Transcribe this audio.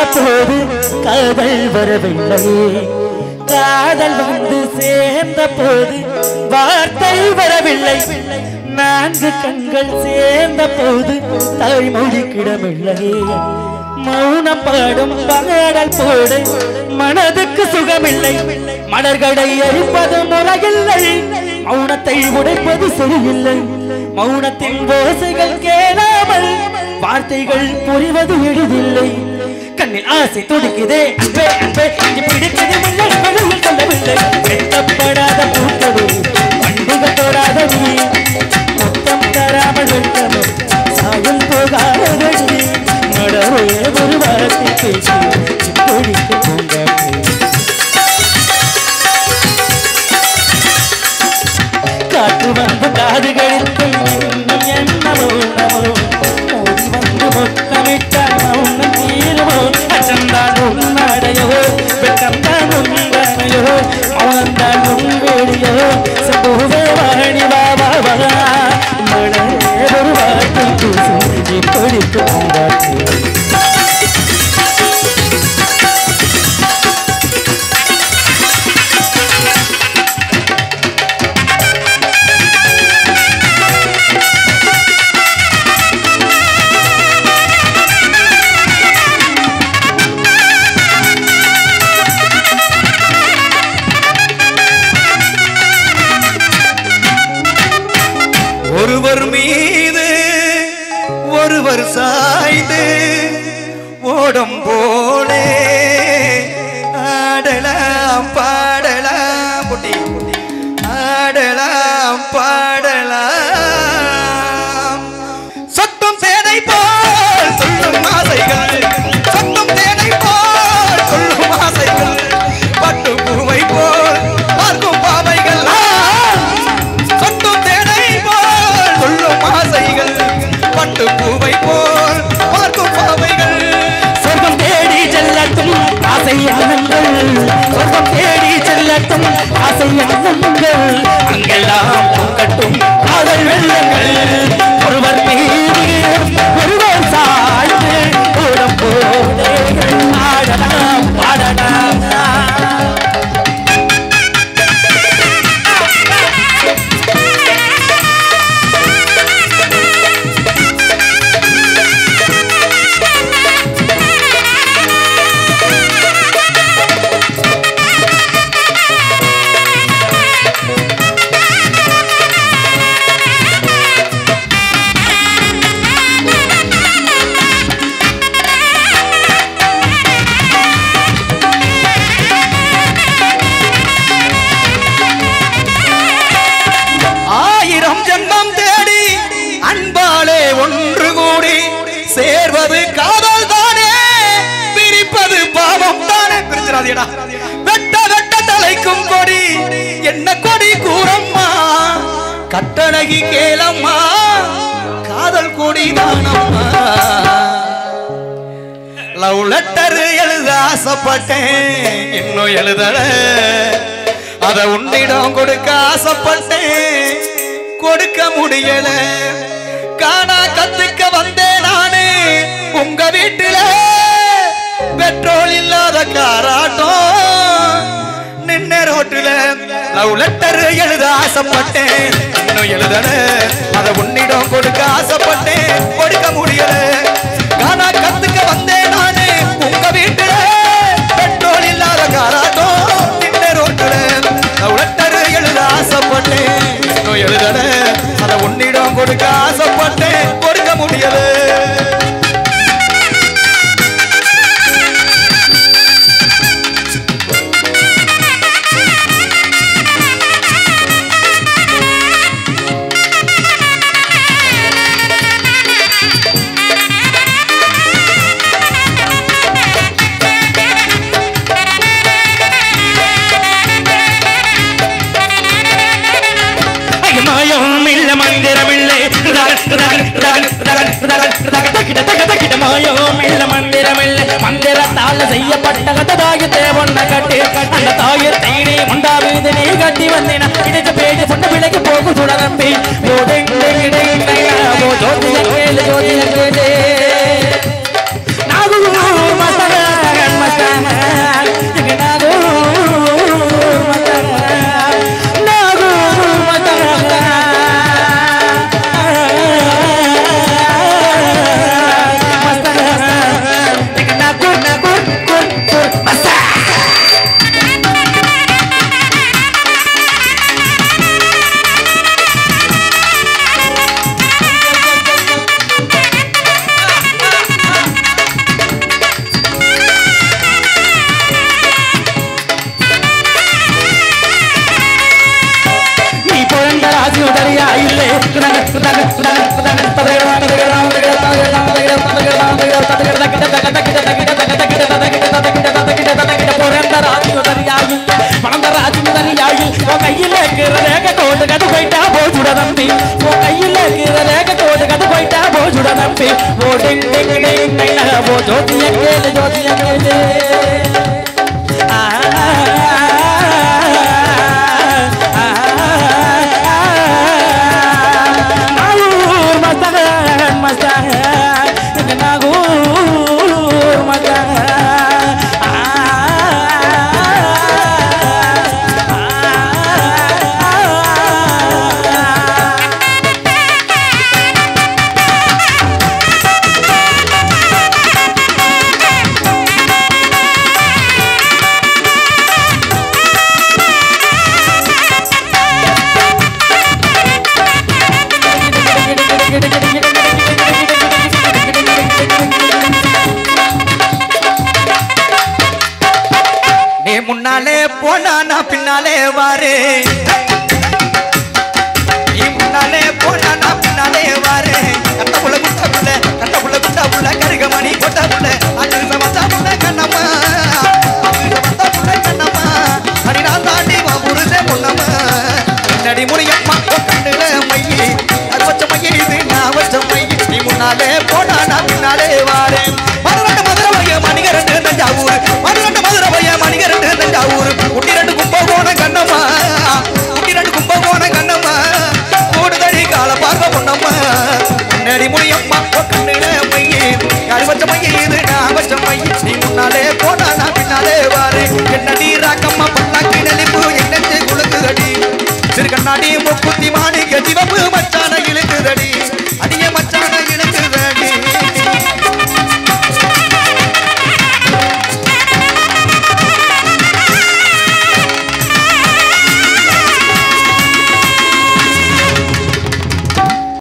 போது காதல் வரவில்லையே காதல் வந்து சேர்ந்த போது வார்த்தை வரவில்லை நான்கு கண்கள் சேர்ந்த போது தாய்மொழி கிடமில்லையே மௌனம் பாடும் பாடல் போடு மனதுக்கு சுகமில்லை மலர்களை எரிப்பது முறையில்லை மௌனத்தை உடைப்பது சரியில்லை மௌனத்தின் ஓசைகள் கேளாமல் வார்த்தைகள் புரிவது எளிதில்லை கண்ணில் ஆசை துடிக்குதே அன்பே அன்பே இங்கு பிடிக்குது முல்லை வெளியில் சொல்லவில்லை வெட்டப்படாத பூக்களே பண்டுகள் தொடாத நீ முத்தம் தராமல் வெட்டமோ சாயம் போகாதடி நடவே ஒரு வார்த்தை பேசி சிப்பொழிக்கு பூங்காற்றே காற்று வந்து காதுகளுக்கும் இன்னும் என்னவோ நமோ மோதி வந்து மொத்தமிட்டால் மௌனம் தீருமோ அச்சந்தான் உன்னடையோ வெட்டம்தான் உன்னடையோ மௌனம்தான் உன் வேடியோ சம்பூவே வாணி பாபா பகா மழை ஒரு வார்த்தை பேசும் இப்படி பூங்காற்று ஒருவர் மீது ஒருவர் சாய்ந்து ஓடும் போலே ஆடலாம் பாடலாம் குட்டி ஆடலாம் பாடலாம் சத்தம் தேனை போல் சொல்லும் ஆசைகள் சத்தம் தேனை போல் சொல்லும் ஆசைகள் பட்டு பூவை போல் பார்க்கும் பாவைகள் சொட்டும் தேனை போல் சொல்லும் ஆசைகள் பட்டு பூவை போல் பார்க்கும் பாவைகள் சொர்க்கம் தேடி செல்லட்டும் ஆசை எண்ணங்கள் சொர்க்கம் தேடி செல்லட்டும் ஆசை எண்ணங்கள் அங்கெல்லாம் பூக்கட்டும் காதல் வெள்ளங்கள் ஒருவர் மீது ஒருவர் சாய்ந்து தூரம் போதே ஆடலாம் பாடலாம் ஆயிரம் ஜென்மம் தேடி அன்பாலே ஒன்று கூடி சேர்வது காதல் தானே பிரிப்பது பாவம் தானே பிரிச்சிடாதீடா வெட்ட வெட்ட தலைக்கும் கொடி என்ன கொடி கூறம்மா கட்டழகி கேளம்மா காதல் கொடி தானம்மா லவ் லெட்டர் எழுத ஆசைப்பட்டேன் இன்னும் எழுதல அத உன்னிடம் கொடுக்க ஆசைப்பட்டேன் கொடுக்க முடியல காணா கத்துக்க வந்தேன் நானு உங்க வீட்டுல பெட்ரோல் இல்லாத காராட்டம் நின்ன ரோட்டுல லவ் லெட்டர் எழுத ஆசைப்பட்டேன் இன்னும் எழுதல அத உன்னிடம் கொடுக்க ஆசைப்பட்டேன் கொடுக்க முடியல காணா கத்துக்க வந்தேன் நானு உங்க வீட்டுல பெட்ரோல் இல்லாத காராட்டம் நின்ன ரோட்டுல லவ் லெட்டர் எழுத ஆசைப்பட்டேன் இன்னும் எழுதல அத உன்னிடம் கொடுக்க ஆசைப்பட்டேன் கொடுக்க முடியல மாயம் இல்ல மந்திரம் இல்லை மாயம் இல்ல மந்திரம் இல்லை மந்திரத்தால் செய்யப்பட்ட கததாயத்தை ஒன்ன கட்டி அந்த தாயத்தை நீ முண்டா மீது நீ கட்டி வந்தேன இணைச்ச பேஜ் சொன்ன விலைக்கு போகும் சுட நம்பி ஜோதிய கேளு ஜோதிய கேளு நாகு மசன இல்லே கையில் இருக்கிற ரேக கோடு கது போயிட்டா போச்சுட தம்பி உன் கையில் இருக்கிற ரேக கோடு கது போயிட்டா போச்சுட தம்பி ஓ டிங் டிங் டிங் டிங் ஓ ஜோதிய கேளு ஜோதிய கேளு ஆ நாகூர் மஸ்தான் மஸ்தான் எங்க நாகூர் மஸ்தான் நீ முன்னாலே போனா நான் பின்னாலே வாரு நீ முன்னாலே போனா நான் பின்னாலே வாரு கட்ட புள்ள குட்ட புள்ள கட்ட புள்ள குட்ட புள்ள கருகமணி கொட்ட புள்ள அது சமத்தா புள்ள கண்ணம்மா அது சமத்தா புள்ள கண்ணம்மா அடி நான் தாண்டி வா புருஷ பொண்ணம்மா நடி முடியம்மா உன் கண்ணுல மையி அது வச்ச மையி இது நான் வச்ச மையி நீ முன்னாலே போனா நான் பின்னாலே வாரு மதுரை மதுரை மைய மணிகரண்டு தஞ்சாவூர்